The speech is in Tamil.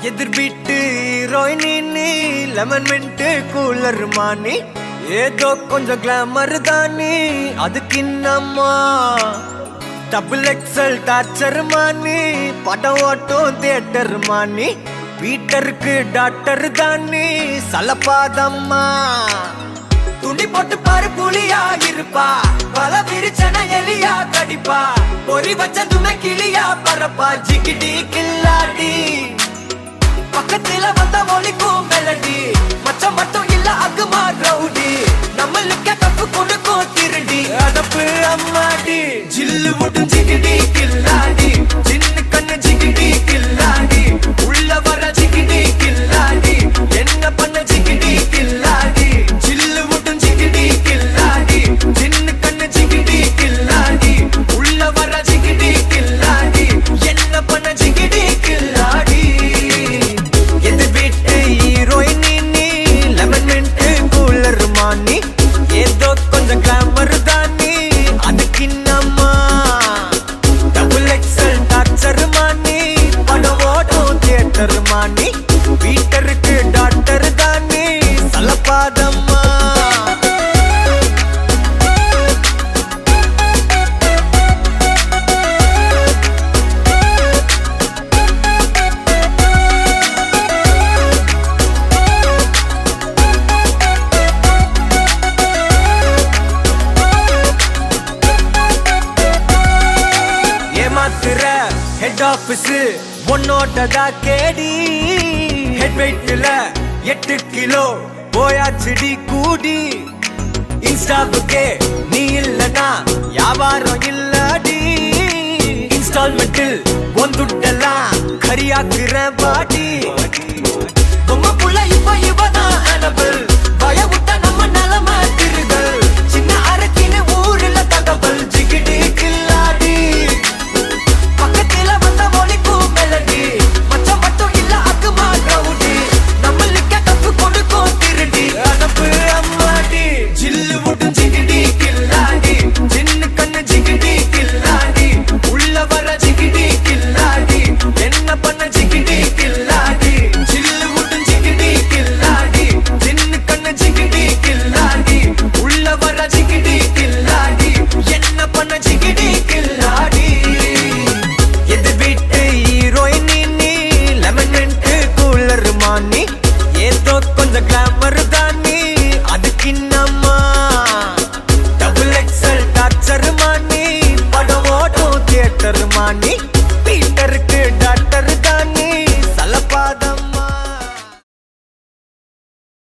எதிர் வீட்டு ஹீரோயினி லெமன் மின்ட்டு கூலர் மானி ஏதோ கொஞ்சம் கிளாமர் தானி அதுக்கு இன்னம்மா டபுள் எக்ஸல் டார்ச்சர் மானி படம் ஓட்டும் தியேட்டர் மானி வீட்டருக்கு டாக்டர் தானி சலப்பாதம்மா துணி போட்டு பாரு புலியா இருப்பா பல விரிச்சன எலியா கடிப்பா பொறி வச்சதுமே கிளியா பரப்பா ஜிகிடி கில்லாடி பக்கத்துல வந்த ஒலிக்கும் மெலடி மச்சம் மட்டும் இல்ல அகுமா ரவுடி நம்மளுக்கு தப்பு கொடுக்கும் திருடி அதப்பு அம்மாடி ஜில்லு மட்டும் ஜிகிடி கில்லாடி சின்ன கண்ணு ஜிகிடி கில்லாடி உள்ள வர ஜிகிடி கில்லாடி என்ன பண்ண ஜிகிடி கில்லாடி ஜில்லு மட்டும் ஜிகிடி கில்லாடி சின்ன கண்ணு ஜிகிடி கில்லாடி உள்ள வர ஜிகிடி கில்லாடி என்ன பண்ண ஜிகிடி கில்லாடி எது வீட்டு ஹீரோயின் நீ லெமன் மின்ட்டு கூலர் மானி ஏதோ கொஞ்சம் கிளாமர் தானி அதுக்கு என்னம்மா டபுள் எக்ஸல் டார்ச்சர் மானி படம் ஓட்டும் தியேட்டர் மானி வீட்டருக்கு டாக்டர் தானி சலப்பாதம்மா ஏமாத்துற ஹெட் ஆபீஸ் உன்னோட்டதா கேடி ஹெட் வெயிட்ல எட்டு கிலோ போயாச்சுடி கூடி இன்ஸ்டாவுக்கே நீ இல்லனா வியாபாரம் இல்லடி இன்ஸ்டால்மெண்டில் ஒந்துட்டெல்லாம் கரியாக்குற பாடி பொம்மை புள்ள இப்ப இவதான் அனபிள்